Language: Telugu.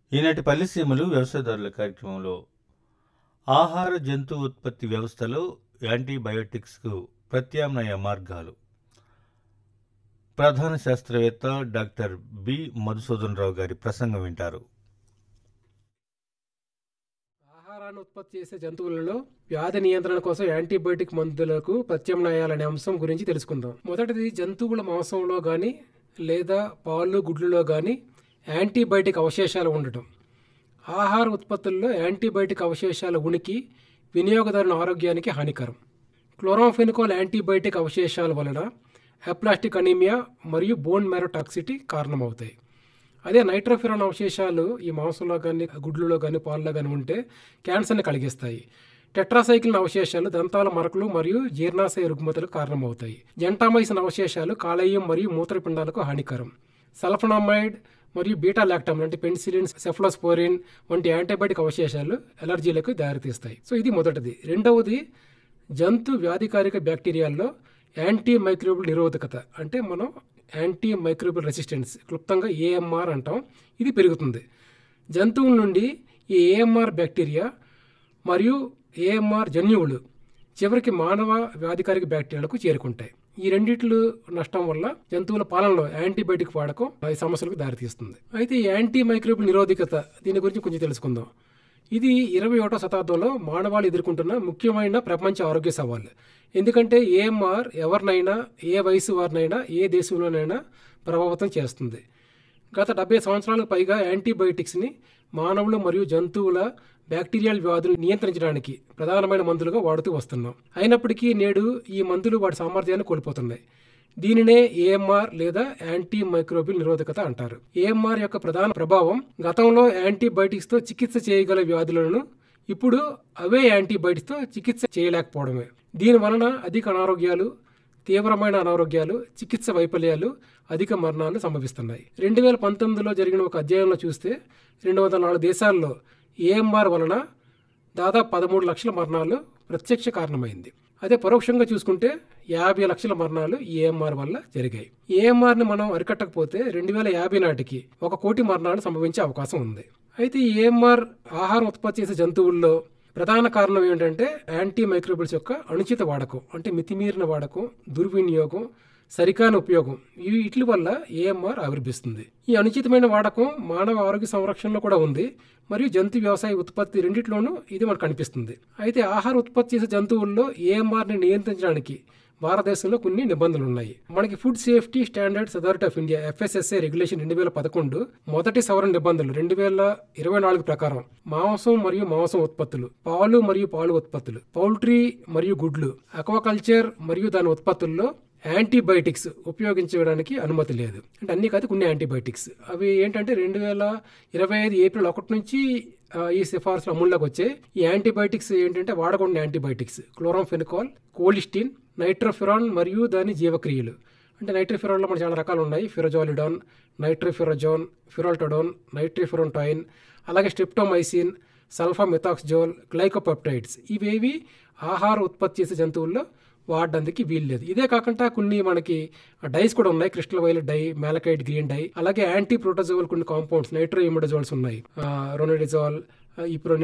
ఈనాటి పల్లెసీమలు వ్యవసాయదారుల కార్యక్రమంలో ఆహార జంతు ఉత్పత్తి వ్యవస్థలో యాంటీబయోటిక్స్కు ప్రత్యామ్నాయ మార్గాలు ప్రధాన శాస్త్రవేత్త డాక్టర్ బి మధుసూదన్ రావు గారి ప్రసంగం వింటారు ఆహారాన్ని ఉత్పత్తి చేసే జంతువులలో వ్యాధి నియంత్రణ కోసం యాంటీబయాటిక్ మందులకు ప్రత్యామ్నాయాలనే అంశం గురించి తెలుసుకుందాం మొదటిది జంతువుల మాంసంలో కానీ లేదా పాలు గుడ్లలో కానీ యాంటీబయాటిక్ అవశేషాలు ఉండటం ఆహార ఉత్పత్తుల్లో యాంటీబయాటిక్ అవశేషాల ఉనికి వినియోగదారుని ఆరోగ్యానికి హానికరం క్లోరాంఫెనికోల్ యాంటీబయాటిక్ అవశేషాల వలన అప్లాస్టిక్ అనీమియా మరియు బోన్ మ్యారో టాక్సిటీ కారణమవుతాయి అదే నైట్రోఫిరాన్ అవశేషాలు ఈ మాంసంలో కానీ గుడ్లలో కానీ పాలలో కానీ ఉంటే క్యాన్సర్ని కలిగిస్తాయి టెట్రాసైకిల్ అవశేషాలు దంతాల మరకలు మరియు జీర్ణాశయ రుగ్మతలకు కారణమవుతాయి జెంటామైసిన్ అవశేషాలు కాలేయం మరియు మూత్రపిండాలకు హానికరం సల్ఫనామైడ్ మరియు బీటా లాక్టమ్ అంటే పెన్సిలిన్ సెఫ్లోస్పోరిన్ వంటి యాంటీబయాటిక్ అవశేషాలు ఎలర్జీలకు దారితీస్తాయి సో ఇది మొదటిది రెండవది జంతు వ్యాధికారిక బ్యాక్టీరియాల్లో యాంటీ మైక్రోబిల్ నిరోధకత అంటే మనం యాంటీ మైక్రోబిల్ రెసిస్టెన్స్ క్లుప్తంగా ఏఎంఆర్ అంటాం ఇది పెరుగుతుంది జంతువుల నుండి ఈ ఏఎంఆర్ బ్యాక్టీరియా మరియు ఏఎంఆర్ జన్యువులు చివరికి మానవ వ్యాధికారిక బ్యాక్టీరియాలకు చేరుకుంటాయి ఈ రెండిట్లు నష్టం వల్ల జంతువుల పాలనలో యాంటీబయాటిక్ వాడకం ఈ సమస్యలకు దారితీస్తుంది అయితే ఈ యాంటీ మైక్రోబిల్ నిరోధకత దీని గురించి కొంచెం తెలుసుకుందాం ఇది ఇరవై ఒకటో శతాబ్దంలో మానవాళి ఎదుర్కొంటున్న ముఖ్యమైన ప్రపంచ ఆరోగ్య సవాళ్ళు ఎందుకంటే ఏఎంఆర్ ఎవరినైనా ఏ వయసు వారినైనా ఏ దేశంలోనైనా ప్రభావితం చేస్తుంది గత డెబ్బై సంవత్సరాలకు పైగా యాంటీబయోటిక్స్ని మానవులు మరియు జంతువుల బ్యాక్టీరియల్ వ్యాధులు నియంత్రించడానికి ప్రధానమైన మందులుగా వాడుతూ వస్తున్నాం అయినప్పటికీ నేడు ఈ మందులు వాటి సామర్థ్యాన్ని కోల్పోతున్నాయి దీనినే ఏఎంఆర్ లేదా యాంటీ మైక్రోబిల్ నిరోధకత అంటారు ఏఎంఆర్ యొక్క ప్రధాన ప్రభావం గతంలో యాంటీబయాటిక్స్తో చికిత్స చేయగల వ్యాధులను ఇప్పుడు అవే యాంటీబయాటిక్స్తో చికిత్స చేయలేకపోవడమే దీని వలన అధిక అనారోగ్యాలు తీవ్రమైన అనారోగ్యాలు చికిత్స వైఫల్యాలు అధిక మరణాలు సంభవిస్తున్నాయి రెండు వేల పంతొమ్మిదిలో జరిగిన ఒక అధ్యయనంలో చూస్తే రెండు వందల నాలుగు దేశాల్లో ఏఎంఆర్ వలన దాదాపు పదమూడు లక్షల మరణాలు ప్రత్యక్ష కారణమైంది అదే పరోక్షంగా చూసుకుంటే యాభై లక్షల మరణాలు ఏఎంఆర్ వల్ల జరిగాయి ఏఎంఆర్ని మనం అరికట్టకపోతే రెండు వేల యాభై నాటికి ఒక కోటి మరణాలు సంభవించే అవకాశం ఉంది అయితే ఈ ఏఎంఆర్ ఆహారం ఉత్పత్తి చేసే జంతువుల్లో ప్రధాన కారణం ఏంటంటే యాంటీ మైక్రోబిల్స్ యొక్క అనుచిత వాడకం అంటే మితిమీరిన వాడకం దుర్వినియోగం సరికాని ఉపయోగం ఇవి ఇట్ల వల్ల ఏఎంఆర్ ఆవిర్భిస్తుంది ఈ అనుచితమైన వాడకం మానవ ఆరోగ్య సంరక్షణలో కూడా ఉంది మరియు జంతు వ్యవసాయ ఉత్పత్తి రెండిట్లోనూ ఇది మనకు కనిపిస్తుంది అయితే ఆహార ఉత్పత్తి చేసే జంతువుల్లో ఏఎంఆర్ని నియంత్రించడానికి భారతదేశంలో కొన్ని నిబంధనలు ఉన్నాయి మనకి food safety standards authority of India FSSA regulation రెండు వేల పదకొండు మొదటి సవరణ నిబంధనలు రెండు వేల ఇరవై నాలుగు ప్రకారం మాంసం మరియు మాంసం ఉత్పత్తులు పాలు మరియు పాలు ఉత్పత్తులు పౌల్ట్రీ మరియు గుడ్లు అక్వాకల్చర్ మరియు దాని ఉత్పత్తుల్లో యాంటీబయాటిక్స్ ఉపయోగించడానికి అనుమతి లేదు అంటే అన్ని కాదు కొన్ని యాంటీబయాటిక్స్ అవి ఏంటంటే రెండు వేల ఇరవై ఐదు ఏప్రిల్ ఒకటి నుంచి ఆ, ఈ సిఫార్సులు అమల్లోకి వచ్చాయి ఈ యాంటీబయాటిక్స్ ఏంటంటే వాడకుండా యాంటీబయాటిక్స్ క్లోరాంఫెనికాల్ కోలిస్టిన్ నైట్రోఫిరాన్ మరియు దాని జీవక్రియలు అంటే నైట్రోఫిరాన్లో మన చాలా రకాలు ఉన్నాయి ఫిరోజాలిడాన్ నైట్రోఫిరోజోన్ ఫిరోల్టోడోన్ నైట్రోఫిరోన్టాయిన్ అలాగే స్ట్రిప్టోమైసిన్ సల్ఫా మెథాక్స్జోల్ గ్లైకోపెప్టైడ్స్ ఇవేవి ఆహార ఉత్పత్తి చేసే జంతువుల్లో వాడడానికి వీల్లేదు ఇదే కాకుండా కొన్ని మనకి డైస్ కూడా ఉన్నాయి crystal violet dye malachite green dye అలాగే యాంటీ ప్రోటోజోల్ కొన్ని కాంపౌండ్స్ నైట్రో ఇమిడజోల్స్ ఉన్నాయి రొనడిజాల్ ఇప్రో